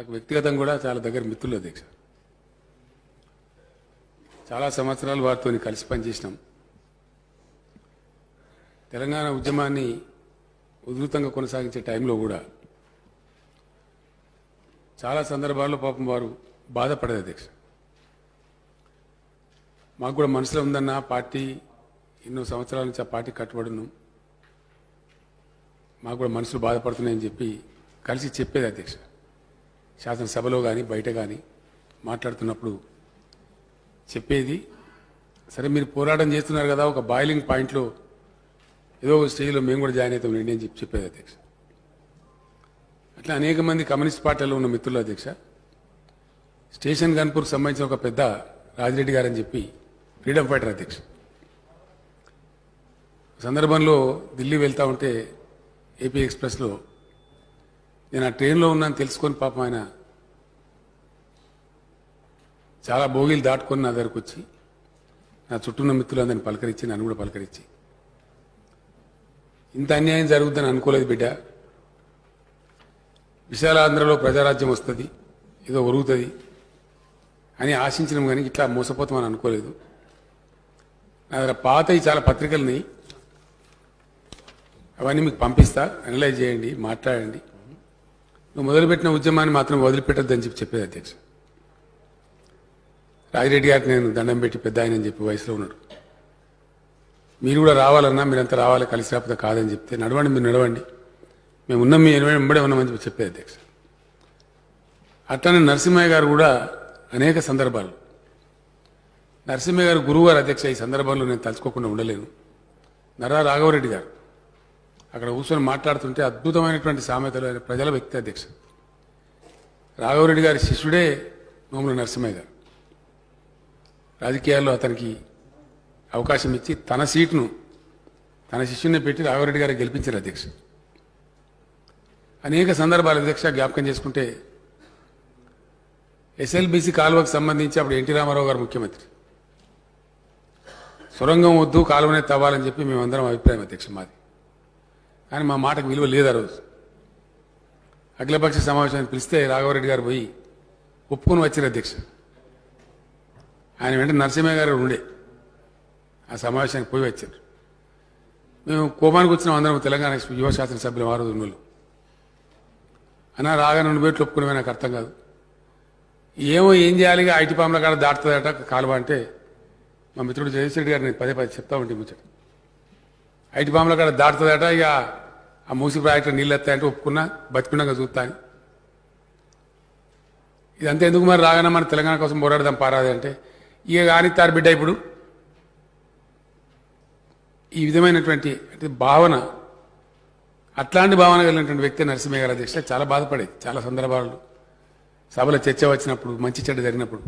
నాకు వ్యక్తిగతంగా కూడా చాలా దగ్గర మిత్రులు అధ్యక్ష చాలా సంవత్సరాలు వారితో కలిసి పనిచేసినాం తెలంగాణ ఉద్యమాన్ని ఉధృతంగా కొనసాగించే టైంలో కూడా చాలా సందర్భాల్లో పాపం వారు బాధపడేది అధ్యక్ష మాకు కూడా మనసులో ఉందన్న పార్టీ ఎన్నో సంవత్సరాల నుంచి ఆ పార్టీ కట్టుబడును మాకు కూడా మనసులు బాధపడుతున్నాయని చెప్పి కలిసి చెప్పేది అధ్యక్ష శాసనసభలో కానీ బయట కానీ మాట్లాడుతున్నప్పుడు చెప్పేది సరే మీరు పోరాటం చేస్తున్నారు కదా ఒక బాయిలింగ్ పాయింట్లో ఏదో ఒక స్టేజ్లో మేము కూడా జాయిన్ అవుతాం రండి అని చెప్పి చెప్పేది అధ్యక్ష అట్లా అనేక మంది కమ్యూనిస్ట్ పార్టీలో ఉన్న మిత్రులు అధ్యక్ష స్టేషన్ గన్పూర్కి సంబంధించిన ఒక పెద్ద రాజిరెడ్డి గారు అని చెప్పి ఫ్రీడమ్ ఫైటర్ అధ్యక్ష సందర్భంలో ఢిల్లీ వెళ్తా ఉంటే ఏపీ ఎక్స్ప్రెస్లో నేను ఆ ట్రైన్లో ఉన్నాను తెలుసుకొని పాపం ఆయన చాలా బోగీలు దాటుకొని నా దగ్గరకు వచ్చి నా చుట్టూ ఉన్న మిత్రులందరిని పలకరించి నన్ను కూడా పలకరించి ఇంత అన్యాయం జరుగుతుందని అనుకోలేదు బిడ్డ విశాలాంధ్రలో ప్రజారాజ్యం వస్తుంది ఏదో ఒరుగుతుంది అని ఆశించినాం కానీ ఇట్లా మోసపోతామని అనుకోలేదు నా దగ్గర పాతవి చాలా పత్రికలని అవన్నీ మీకు పంపిస్తా అనలైజ్ చేయండి మాట్లాడండి నువ్వు మొదలుపెట్టిన ఉద్యమాన్ని మాత్రం వదిలిపెట్టద్దని చెప్పి చెప్పేది అధ్యక్ష రాజిరెడ్డి గారికి నేను దండం పెట్టి పెద్ద ఆయన అని చెప్పి వయసులో ఉన్నాడు మీరు కూడా రావాలన్నా మీరంతా రావాలి కలిసి రాకపోతే కాదని చెప్తే నడవండి మీరు నడవండి మేము ఉన్నాం మీ వెంబడే ఉన్నామని చెప్పి చెప్పేది అధ్యక్ష అట్లనే నరసింహయ్య గారు కూడా అనేక సందర్భాలు నరసింహయ్య గారు గురువు గారు అధ్యక్ష ఈ సందర్భంలో నేను తలుచుకోకుండా ఉండలేను నర్రా రాఘవరెడ్డి గారు అక్కడ కూర్చొని మాట్లాడుతుంటే అద్భుతమైనటువంటి సామెతలు ఆయన ప్రజల వ్యక్తి అధ్యక్ష రాఘవరెడ్డి గారి శిష్యుడే నోముల నరసింహయ్య గారు రాజకీయాల్లో అతనికి అవకాశం ఇచ్చి తన సీటును తన శిష్యుని పెట్టి రాఘవరెడ్డి గారికి గెలిపించారు అధ్యక్ష అనేక సందర్భాలు అధ్యక్ష జ్ఞాపకం చేసుకుంటే ఎస్ఎల్బీసీ కాలువకు సంబంధించి అప్పుడు ఎన్టీ రామారావు గారు ముఖ్యమంత్రి సొరంగం వద్దు కాలువనే తవ్వాలని చెప్పి మేమందరం అభిప్రాయం అధ్యక్ష మాది కానీ మా మాటకు విలువ లేదు ఆ రోజు అఖిలపక్ష సమావేశాన్ని పిలిస్తే రాఘవరెడ్డి గారు పోయి ఒప్పుకొని వచ్చారు అధ్యక్ష ఆయన వెంట నరసింహయ్య గారు ఉండే ఆ సమావేశానికి పోయి వచ్చారు మేము కోపానికి వచ్చిన అందరం తెలంగాణ యువ శాసనసభ్యులు ఆరు రోజులు అన్నా రాగా నుండి పోయి ఒప్పుకునే నాకు అర్థం కాదు ఏమో ఏం చేయాలి ఇక ఐటీ పాముల కాడ దాటుతుందట కాలువ అంటే మా మిత్రుడు జగదీశ్వరెడ్డి గారు నేను పదే పదే చెప్తా ఉంటే ముచ్చట ఐటీ పాముల కాడ దాటుతుందట ఇక ఆ మూసి ప్రాజెక్టు నీళ్ళు ఎత్తాయంటే ఒప్పుకున్నా బతికున్నాక చూస్తా అని ఇదంతా ఎందుకు మరి రాగానే మన తెలంగాణ కోసం పోరాడదాం పారాది అంటే ఇక కానిస్తారు బిడ్డ ఇప్పుడు ఈ విధమైనటువంటి అంటే భావన అట్లాంటి భావన కలిగినటువంటి వ్యక్తి నరసింహయ్య గారు అధ్యక్ష చాలా బాధపడేది చాలా సందర్భాల్లో సభలో చర్చ వచ్చినప్పుడు మంచి చెడ్డ జరిగినప్పుడు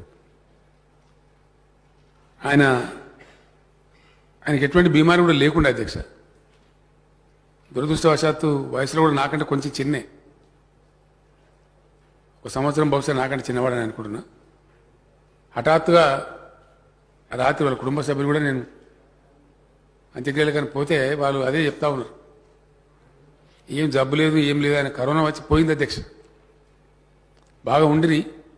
ఆయన ఆయనకి ఎటువంటి బీమారి కూడా లేకుండా అధ్యక్ష దురదృష్టవశాత్తు వయసులో కూడా నాకంటే కొంచెం చిన్నే ఒక సంవత్సరం బహుశా నాకంటే చిన్నవాడని అనుకుంటున్నా హఠాత్తుగా రాత్రి వాళ్ళ కుటుంబ సభ్యులు కూడా నేను అంత్యక్రియలు కానీ పోతే వాళ్ళు అదే చెప్తా ఉన్నారు ఏం జబ్బు లేదు ఏం లేదు ఆయన కరోనా వచ్చి పోయింది అధ్యక్ష బాగా ఉండిరి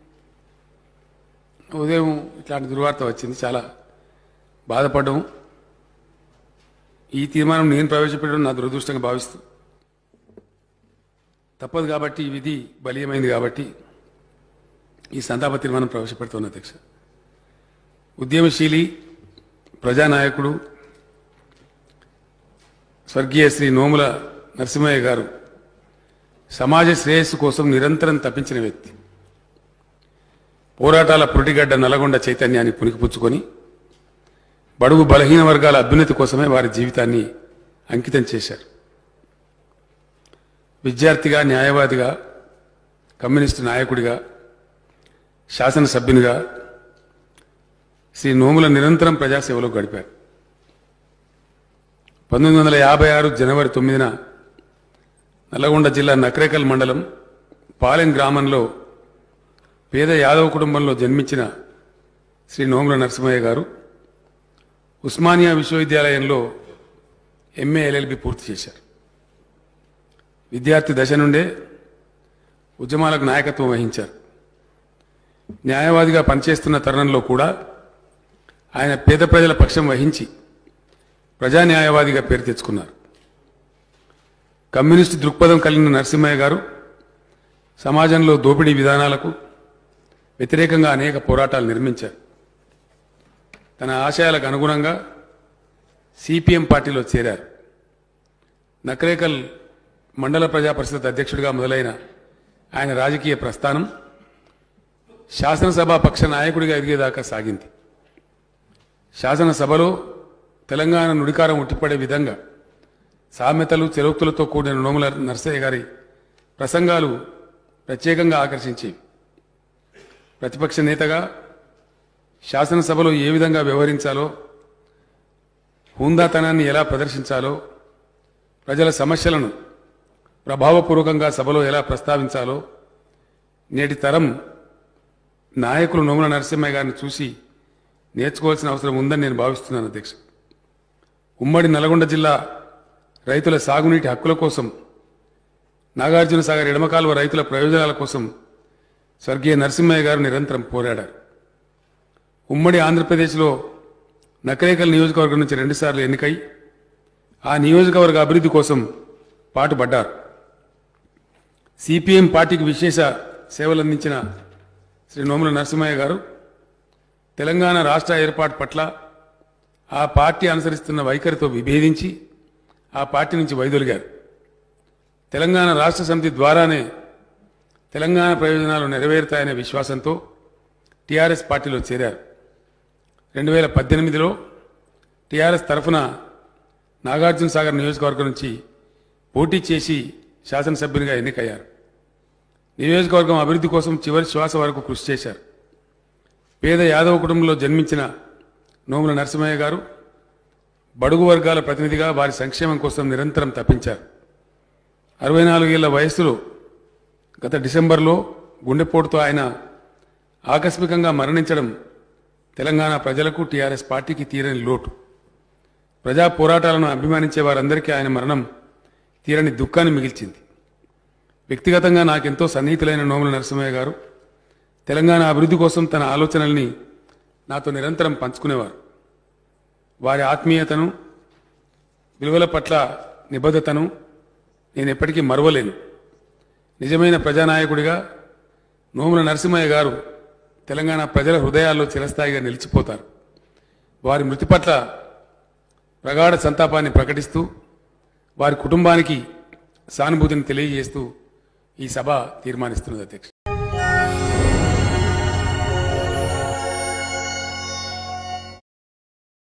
ఉదయం ఇట్లాంటి దుర్వార్త వచ్చింది చాలా బాధపడ్డాము ఈ తీర్మానం నేను ప్రవేశపెట్టడం నా దురదృష్టంగా భావిస్తూ తప్పదు కాబట్టి ఈ విధి బలీయమైంది కాబట్టి ఈ సంతాప తీర్మానం ప్రవేశపెడుతున్న అధ్యక్ష ఉద్యమశీలి ప్రజానాయకుడు స్వర్గీయ శ్రీ నోముల నరసింహయ్య గారు సమాజ శ్రేయస్సు కోసం నిరంతరం తప్పించిన వ్యక్తి పోరాటాల పురిటిగడ్డ నల్గొండ చైతన్యాన్ని పునికిపుచ్చుకొని బడుగు బలహీన వర్గాల అభ్యున్నతి కోసమే వారి జీవితాన్ని అంకితం చేశారు విద్యార్థిగా న్యాయవాదిగా కమ్యూనిస్టు నాయకుడిగా శాసనసభ్యునిగా శ్రీ నోముల నిరంతరం ప్రజాసేవలో గడిపారు పంతొమ్మిది వందల యాభై ఆరు జనవరి తొమ్మిదిన నల్లగొండ జిల్లా నకరేకల్ మండలం పాలెం గ్రామంలో పేద యాదవ కుటుంబంలో జన్మించిన శ్రీ నోముల నరసింహయ్య గారు ఉస్మానియా విశ్వవిద్యాలయంలో ఎంఏ ఎల్ఎల్బి పూర్తి చేశారు విద్యార్థి దశ నుండే ఉద్యమాలకు నాయకత్వం వహించారు న్యాయవాదిగా పనిచేస్తున్న తరుణంలో కూడా ఆయన పేద ప్రజల పక్షం వహించి ప్రజా న్యాయవాదిగా పేరు తెచ్చుకున్నారు కమ్యూనిస్టు దృక్పథం కలిగిన నరసింహయ్య గారు సమాజంలో దోపిడీ విధానాలకు వ్యతిరేకంగా అనేక పోరాటాలు నిర్మించారు తన ఆశయాలకు అనుగుణంగా సిపిఎం పార్టీలో చేరారు నకరేకల్ మండల ప్రజా పరిషత్ అధ్యక్షుడిగా మొదలైన ఆయన రాజకీయ ప్రస్థానం శాసనసభ పక్ష నాయకుడిగా ఎదిగేదాకా సాగింది శాసనసభలో తెలంగాణ నుడికారం ఉట్టిపడే విధంగా సామెతలు చెలోక్తులతో కూడిన నోముల నర్సయ్య గారి ప్రసంగాలు ప్రత్యేకంగా ఆకర్షించేవి ప్రతిపక్ష నేతగా శాసనసభలో ఏ విధంగా వ్యవహరించాలో హుందాతనాన్ని ఎలా ప్రదర్శించాలో ప్రజల సమస్యలను ప్రభావపూర్వకంగా సభలో ఎలా ప్రస్తావించాలో నేటి తరం నాయకులు నోముల నరసింహయ్య గారిని చూసి నేర్చుకోవాల్సిన అవసరం ఉందని నేను భావిస్తున్నాను అధ్యక్ష ఉమ్మడి నల్గొండ జిల్లా రైతుల సాగునీటి హక్కుల కోసం నాగార్జున సాగర్ ఎడమకాలువ రైతుల ప్రయోజనాల కోసం స్వర్గీయ నరసింహయ్య గారు నిరంతరం పోరాడారు ఉమ్మడి ఆంధ్రప్రదేశ్లో నకరేకల్ నియోజకవర్గం నుంచి రెండుసార్లు ఎన్నికై ఆ నియోజకవర్గ అభివృద్ధి కోసం పాటుపడ్డారు సిపిఎం పార్టీకి విశేష సేవలందించిన శ్రీ నోముల నరసింహయ్య గారు తెలంగాణ రాష్ట్ర ఏర్పాటు పట్ల ఆ పార్టీ అనుసరిస్తున్న వైఖరితో విభేదించి ఆ పార్టీ నుంచి వైదొలిగారు తెలంగాణ రాష్ట్ర సమితి ద్వారానే తెలంగాణ ప్రయోజనాలు నెరవేరుతాయనే విశ్వాసంతో టీఆర్ఎస్ పార్టీలో చేరారు రెండు వేల పద్దెనిమిదిలో టీఆర్ఎస్ తరఫున నాగార్జున సాగర్ నియోజకవర్గం నుంచి పోటీ చేసి శాసనసభ్యునిగా ఎన్నికయ్యారు నియోజకవర్గం అభివృద్ధి కోసం చివరి శ్వాస వరకు కృషి చేశారు పేద యాదవ కుటుంబంలో జన్మించిన నోముల నరసింహయ్య గారు బడుగు వర్గాల ప్రతినిధిగా వారి సంక్షేమం కోసం నిరంతరం తప్పించారు అరవై నాలుగేళ్ల వయస్సులో గత డిసెంబర్లో గుండెపోటుతో ఆయన ఆకస్మికంగా మరణించడం తెలంగాణ ప్రజలకు టీఆర్ఎస్ పార్టీకి తీరని లోటు ప్రజా పోరాటాలను అభిమానించే వారందరికీ ఆయన మరణం తీరని దుఃఖాన్ని మిగిల్చింది వ్యక్తిగతంగా నాకెంతో సన్నిహితులైన నోముల నరసింహయ్య గారు తెలంగాణ అభివృద్ధి కోసం తన ఆలోచనల్ని నాతో నిరంతరం పంచుకునేవారు వారి ఆత్మీయతను విలువల పట్ల నిబద్ధతను నేను ఎప్పటికీ మరవలేను నిజమైన ప్రజానాయకుడిగా నోముల నరసింహయ్య గారు తెలంగాణ ప్రజల హృదయాల్లో చిరస్థాయిగా నిలిచిపోతారు వారి మృతి పట్ల ప్రగాఢ సంతాపాన్ని ప్రకటిస్తూ వారి కుటుంబానికి సానుభూతిని తెలియజేస్తూ ఈ సభ తీర్మానిస్తున్నది అధ్యక్ష